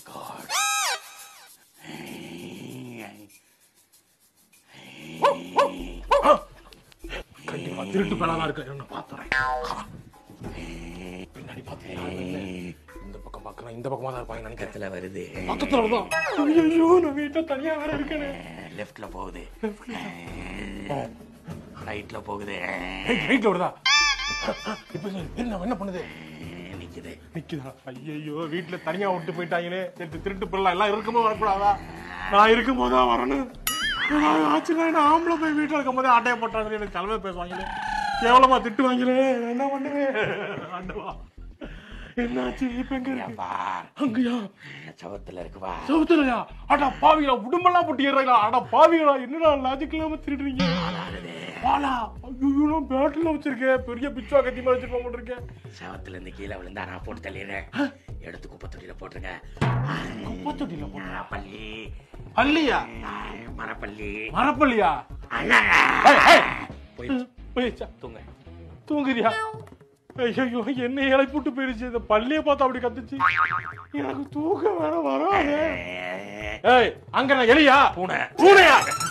God கண்டிப்பா திருட்டு பலமா இருக்கு நான் பாத்துறேன் பின்னாடி பாத்தீங்களா இந்த பக்கம் பாக்குறேன் இந்த பக்கமா தான் இருப்பாங்க நினைக்கிறேன் பக்கத்துல வருது பக்கத்துல தான் ஐயோ நான் வீட்டுல தனியா வேற இருக்கேனே லெஃப்ட்ல போகுது ரைட்ல போகுது ரைட்ல வருதா இப்ப என்ன என்ன பண்ணுது நிக்குது நிக்குதா ஐயோ வீட்டுல தனியா விட்டு போயிட்டாங்களே திருட்டு திருட்டு பிள்ளை எல்லாம் இருக்கும்போது வரக்கூடாதா நான் இருக்கும்போது தான் வரணும் ஏதாவது ஆச்சுன்னா என்ன ஆம்பளை போய் வீட்டுல இருக்கும் போதே ஆட்டைய போட்டாங்க எனக்கு தலைமை பேசுவாங்களே கேவலமா திட்டு வாங்களே என்ன பண்ணுவேன் ஆண்டவா என்னாச்சு இப்ப எங்க இருக்கு ஏப்பா அங்கயா சவத்துல இருக்கு வா சவுத்துலயா அடா பாவிகளா உடம்பெல்லாம் போட்டு ஏறாங்களா அடா பாவிகளா என்னடா லாஜிக் இல்லாம திருடுறீங்க வாலா ஐயோ நான் பேட்டில் வச்சிருக்கேன் பெரிய பிச்சுவா கத்தி மாதிரி வச்சிருப்போம் போட்டிருக்கேன் சவத்துல இருந்து கீழே விழுந்தா நான் போட்டு தள்ளிடுறேன் எடுத்து குப்பை தொட்டியில போட்டுருங்க குப்பத்தொட்டில போட்டா மரப்பள்ளி அல்லியா மரப்பள்ளி மரப்பள்ளியா அண்ணா போய் போயிடுச்சா தூங்க தூங்குறியா ஐயோ என்ன இழைப்புட்டு போயிடுச்சு இந்த பள்ளியை பார்த்து அப்படி கத்துச்சு எனக்கு தூக்கம் வேற வராது ஏய் அங்க நான் எலியா பூனை பூனையா